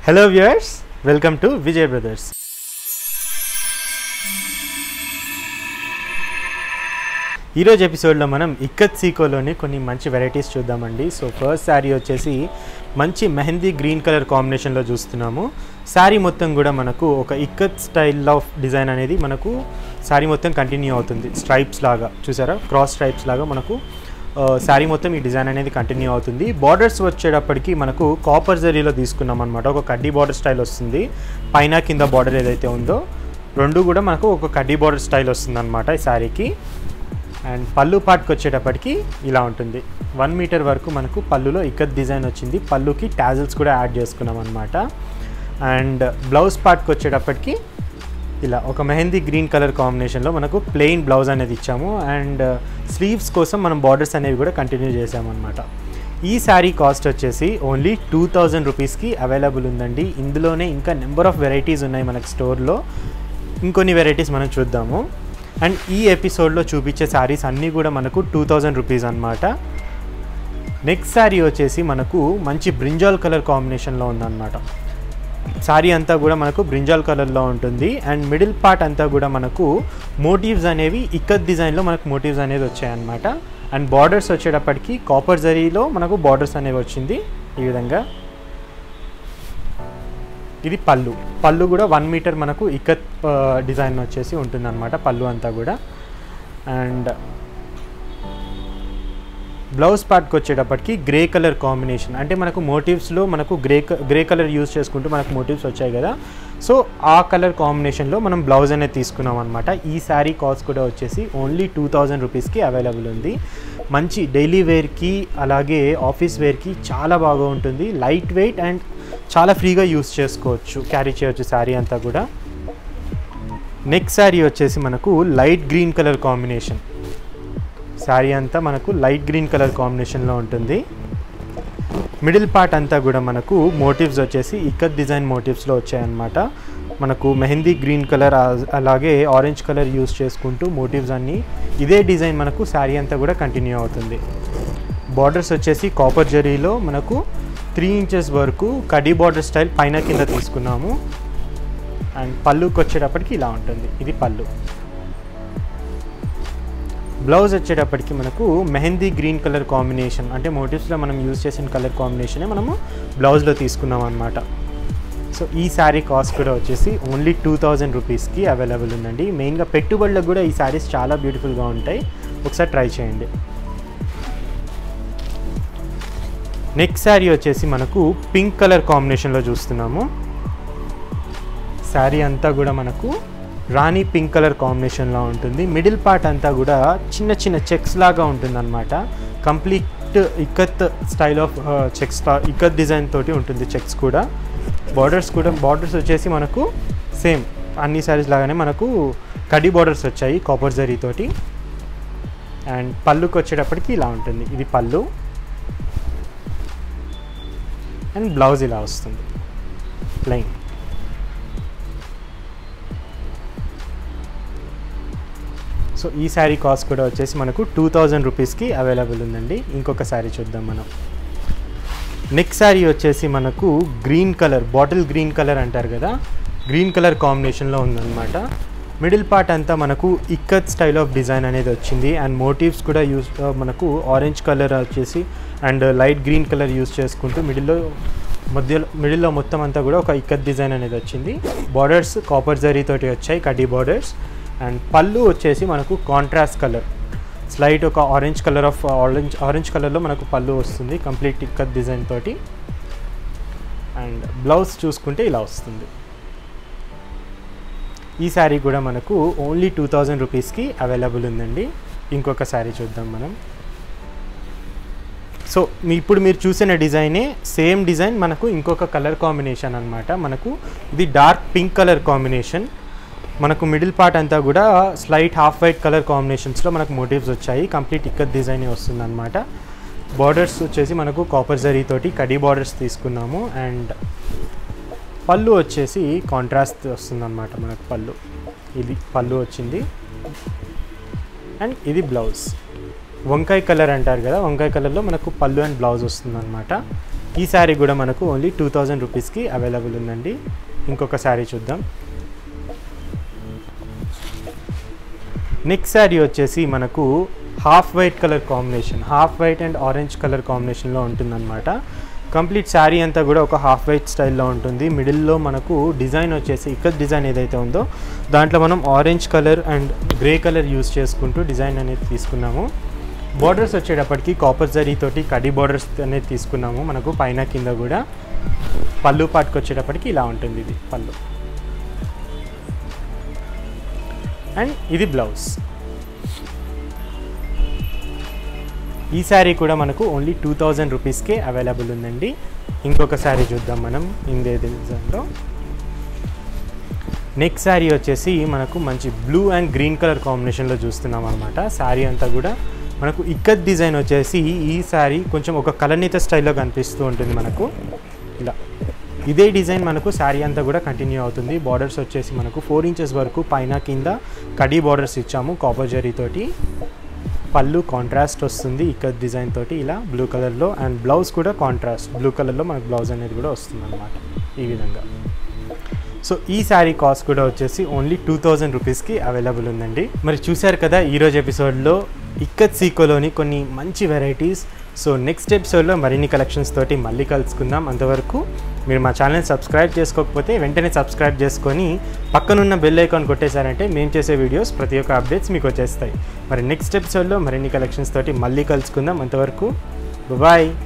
hello viewers welcome to Vijay brothers ఈరోజు ఎపిసోడ్లో మనం ఇక్కత్ సీకోలోని కొన్ని మంచి వెరైటీస్ చూద్దామండి సో ఫస్ట్ శారీ వచ్చేసి మంచి మెహందీ గ్రీన్ కలర్ కాంబినేషన్లో చూస్తున్నాము శారీ మొత్తం కూడా మనకు ఒక ఇక్కత్ స్టైల్ ఆఫ్ డిజైన్ అనేది మనకు శారీ మొత్తం కంటిన్యూ అవుతుంది స్ట్రైప్స్ లాగా చూసారా క్రాస్ స్ట్రైప్స్ లాగా మనకు శారీ మొత్తం ఈ డిజైన్ అనేది కంటిన్యూ అవుతుంది బార్డర్స్ వచ్చేటప్పటికి మనకు కాపర్ జరీలో తీసుకున్నాం అనమాట ఒక కడ్డీ బార్డర్ స్టైల్ వస్తుంది పైన కింద బార్డర్ ఏదైతే ఉందో రెండు కూడా మనకు ఒక కడ్డీ బార్డర్ స్టైల్ వస్తుంది అనమాట ఈ శారీకి అండ్ పళ్ళు పాటుకు వచ్చేటప్పటికి ఇలా ఉంటుంది వన్ మీటర్ వరకు మనకు పళ్ళులో ఇక్కత్ డిజైన్ వచ్చింది పళ్ళుకి టాజిల్స్ కూడా యాడ్ చేసుకున్నాం అనమాట అండ్ బ్లౌజ్ పార్ట్కి వచ్చేటప్పటికి ఇలా ఒక మెహందీ గ్రీన్ కలర్ కాంబినేషన్లో మనకు ప్లెయిన్ బ్లౌజ్ అనేది ఇచ్చాము అండ్ స్లీవ్స్ కోసం మనం బార్డర్స్ అనేవి కూడా కంటిన్యూ చేసామన్నమాట ఈ శారీ కాస్ట్ వచ్చేసి ఓన్లీ టూ థౌజండ్ రూపీస్కి అవైలబుల్ ఉందండి ఇందులోనే ఇంకా నెంబర్ ఆఫ్ వెరైటీస్ ఉన్నాయి మనకి స్టోర్లో ఇంకొన్ని వెరైటీస్ మనం చూద్దాము అండ్ ఈ ఎపిసోడ్లో చూపించే శారీస్ అన్నీ కూడా మనకు టూ థౌజండ్ రూపీస్ అనమాట నెక్స్ట్ శారీ వచ్చేసి మనకు మంచి బ్రింజాల్ కలర్ కాంబినేషన్లో ఉందన్నమాట శారీ అంతా కూడా మనకు బ్రింజాల్ కలర్లో ఉంటుంది అండ్ మిడిల్ పార్ట్ అంతా కూడా మనకు మోటివ్స్ అనేవి ఇక్కత్ డిజైన్లో మనకు మోటివ్స్ అనేది వచ్చాయన్నమాట అండ్ బార్డర్స్ వచ్చేటప్పటికి కాపర్ జరీలో మనకు బార్డర్స్ అనేవి వచ్చింది ఈ విధంగా ఇది పళ్ళు పళ్ళు కూడా వన్ మీటర్ మనకు ఇక్కత్ డిజైన్ వచ్చేసి ఉంటుందన్నమాట పళ్ళు అంతా కూడా అండ్ బ్లౌజ్ పార్ట్కి వచ్చేటప్పటికి గ్రే కలర్ కాంబినేషన్ అంటే మనకు మోటివ్స్లో మనకు గ్రే గ్రే కలర్ యూస్ చేసుకుంటూ మనకు మోటివ్స్ వచ్చాయి కదా సో ఆ కలర్ కాంబినేషన్లో మనం బ్లౌజ్ అనేది తీసుకున్నాం అనమాట ఈ శారీ కాస్ట్ కూడా వచ్చేసి ఓన్లీ టూ థౌజండ్ రూపీస్కి అవైలబుల్ ఉంది మంచి డైలీ వేర్కి అలాగే ఆఫీస్ వేర్కి చాలా బాగా ఉంటుంది లైట్ వెయిట్ అండ్ చాలా ఫ్రీగా యూస్ చేసుకోవచ్చు క్యారీ చేయొచ్చు శారీ అంతా కూడా నెక్స్ట్ శారీ వచ్చేసి మనకు light green colour combination sari అంతా మనకు లైట్ గ్రీన్ కలర్ కాంబినేషన్లో ఉంటుంది మిడిల్ పార్ట్ అంతా కూడా మనకు మోటివ్స్ వచ్చేసి ఇక్కత్ డిజైన్ మోటివ్స్లో వచ్చాయన్నమాట మనకు మెహందీ గ్రీన్ కలర్ అలాగే ఆరెంజ్ కలర్ యూస్ చేసుకుంటూ మోటివ్స్ అన్నీ ఇదే డిజైన్ మనకు శారీ అంతా కూడా కంటిన్యూ అవుతుంది బార్డర్స్ వచ్చేసి కాపర్ జరీలో మనకు త్రీ ఇంచెస్ వరకు కడీ బార్డర్ స్టైల్ పైన కింద తీసుకున్నాము అండ్ పళ్ళుకి వచ్చేటప్పటికి ఇలా ఉంటుంది ఇది పళ్ళు బ్లౌజ్ వచ్చేటప్పటికి మనకు మెహందీ గ్రీన్ కలర్ కాంబినేషన్ అంటే మోటివ్స్లో మనం యూజ్ చేసిన కలర్ కాంబినేషనే మనము బ్లౌజ్లో తీసుకున్నాం అనమాట సో ఈ శారీ కాస్ట్ కూడా వచ్చేసి ఓన్లీ టూ థౌజండ్ రూపీస్కి అవైలబుల్ ఉందండి మెయిన్గా పెట్టుబడులకు కూడా ఈ శారీస్ చాలా బ్యూటిఫుల్గా ఉంటాయి ఒకసారి ట్రై చేయండి నెక్స్ట్ శారీ వచ్చేసి మనకు పింక్ కలర్ కాంబినేషన్లో చూస్తున్నాము శారీ అంతా కూడా మనకు రాణి పింక్ కలర్ కాంబినేషన్లో ఉంటుంది మిడిల్ పార్ట్ అంతా కూడా చిన్న చిన్న చెక్స్ లాగా ఉంటుంది అనమాట complete ikat style of checks ikat design తోటి ఉంటుంది చెక్స్ కూడా బార్డర్స్ కూడా బార్డర్స్ వచ్చేసి మనకు సేమ్ అన్ని శారీస్ లాగానే మనకు కడి బార్డర్స్ వచ్చాయి కాపర్ జరీ తోటి అండ్ పళ్ళుకి వచ్చేటప్పటికి ఇలా ఉంటుంది ఇది పళ్ళు అండ్ బ్లౌజ్ ఇలా వస్తుంది ప్లెయిన్ సో ఈ శారీ కాస్ట్ కూడా వచ్చేసి మనకు టూ థౌజండ్ రూపీస్కి అవైలబుల్ ఉందండి ఇంకొక శారీ చూద్దాం మనం నెక్స్ట్ శారీ వచ్చేసి మనకు green colour bottle green colour అంటారు కదా గ్రీన్ కలర్ కాంబినేషన్లో ఉందన్నమాట మిడిల్ పార్ట్ అంతా మనకు ఇక్కత్ స్టైల్ ఆఫ్ డిజైన్ అనేది వచ్చింది అండ్ మోటివ్స్ కూడా యూస్ మనకు ఆరెంజ్ కలర్ వచ్చేసి and light green colour use చేసుకుంటూ మిడిల్లో మధ్యలో మిడిల్లో మొత్తం అంతా కూడా ఒక ఇక్కత్ డిజైన్ అనేది వచ్చింది బార్డర్స్ కాపర్ జరీ తోటి వచ్చాయి కడ్డీ బార్డర్స్ అండ్ పళ్ళు వచ్చేసి మనకు కాంట్రాస్ట్ కలర్ స్లైట్ ఒక ఆరెంజ్ కలర్ ఆఫ్ ఆరెంజ్ ఆరెంజ్ కలర్లో మనకు పళ్ళు వస్తుంది కంప్లీట్ ఇక్కత్ డిజైన్ తోటి అండ్ బ్లౌజ్ చూసుకుంటే ఇలా వస్తుంది ఈ శారీ కూడా మనకు ఓన్లీ టూ థౌజండ్ రూపీస్కి అవైలబుల్ ఉందండి ఇంకొక శారీ చూద్దాం మనం సో మీ ఇప్పుడు మీరు చూసిన డిజైనే సేమ్ డిజైన్ మనకు ఇంకొక కలర్ కాంబినేషన్ అనమాట మనకు ఇది డార్క్ పింక్ కలర్ కాంబినేషన్ మనకు మిడిల్ పార్ట్ అంతా కూడా స్లైట్ హాఫ్ వైట్ కలర్ కాంబినేషన్స్లో మనకు మోటివ్స్ వచ్చాయి కంప్లీట్ ఇక్కత్ డిజైన్ వస్తుంది అనమాట బార్డర్స్ వచ్చేసి మనకు కాపర్ జరీ తోటి కడీ బార్డర్స్ తీసుకున్నాము అండ్ పళ్ళు వచ్చేసి కాంట్రాస్ట్ వస్తుంది అనమాట మనకు పళ్ళు ఇది పళ్ళు వచ్చింది అండ్ ఇది బ్లౌజ్ వంకాయ కలర్ అంటారు కదా వంకాయ కలర్లో మనకు పళ్ళు అండ్ బ్లౌజ్ వస్తుంది అనమాట ఈ శారీ కూడా మనకు ఓన్లీ టూ థౌజండ్ రూపీస్కి అవైలబుల్ ఉందండి ఇంకొక శారీ చూద్దాం నెక్స్ట్ శారీ వచ్చేసి మనకు half white colour combination half white and orange colour కాంబినేషన్లో ఉంటుందన్నమాట కంప్లీట్ శారీ అంతా కూడా ఒక హాఫ్ వైట్ స్టైల్లో ఉంటుంది మిడిల్లో మనకు డిజైన్ వచ్చేసి ఇక్కడ డిజైన్ ఏదైతే ఉందో దాంట్లో మనం orange colour and grey colour use చేసుకుంటూ డిజైన్ అనేది తీసుకున్నాము బార్డర్స్ వచ్చేటప్పటికి కాపర్ జరీ తోటి కడి బార్డర్స్ అనేది తీసుకున్నాము మనకు పైన కింద కూడా పళ్ళు పాటుకు వచ్చేటప్పటికి ఇలా ఉంటుంది ఇది పళ్ళు అండ్ ఇది బ్లౌజ్ ఈ శారీ కూడా మనకు ఓన్లీ టూ థౌజండ్ రూపీస్కే అవైలబుల్ ఉందండి ఇంకొక శారీ చూద్దాం మనం ఇందే డిజైన్లో నెక్స్ట్ శారీ వచ్చేసి మనకు మంచి బ్లూ అండ్ గ్రీన్ కలర్ కాంబినేషన్లో చూస్తున్నాం అనమాట శారీ అంతా కూడా మనకు ఇక్కత్ డిజైన్ వచ్చేసి ఈ శారీ కొంచెం ఒక కలనీత స్టైల్లో కనిపిస్తూ ఉంటుంది మనకు ఇలా ఇదే డిజైన్ మనకు శారీ అంతా కూడా కంటిన్యూ అవుతుంది బార్డర్స్ వచ్చేసి మనకు ఫోర్ ఇంచెస్ వరకు పైన కింద కడీ బార్డర్స్ ఇచ్చాము కాపర్ జరీ తోటి పళ్ళు కాంట్రాస్ట్ వస్తుంది ఇక్కడ డిజైన్ తోటి ఇలా బ్లూ కలర్లో అండ్ బ్లౌజ్ కూడా కాంట్రాస్ట్ బ్లూ కలర్లో మనకు బ్లౌజ్ అనేది కూడా వస్తుంది అనమాట ఈ విధంగా సో ఈ శారీ కాస్ట్ కూడా వచ్చేసి ఓన్లీ టూ థౌజండ్ రూపీస్కి అవైలబుల్ ఉందండి మరి చూశారు కదా ఈరోజు ఎపిసోడ్లో ఇక్కత్ సీకోలోని కొన్ని మంచి వెరైటీస్ సో నెక్స్ట్ ఎపిసోడ్లో మరిన్ని కలెక్షన్స్ తోటి మళ్ళీ కలుసుకుందాం అంతవరకు మీరు మా ఛానల్ సబ్స్క్రైబ్ చేసుకోకపోతే వెంటనే సబ్స్క్రైబ్ చేసుకొని పక్కనున్న బెల్ ఐకాన్ కొట్టేశారంటే మేము చేసే వీడియోస్ ప్రతి ఒక్క అప్డేట్స్ మీకు వచ్చేస్తాయి మరి నెక్స్ట్ ఎపిసోడ్లో మరిన్ని కలెక్షన్స్ తోటి మళ్ళీ కలుసుకుందాం అంతవరకు బాయ్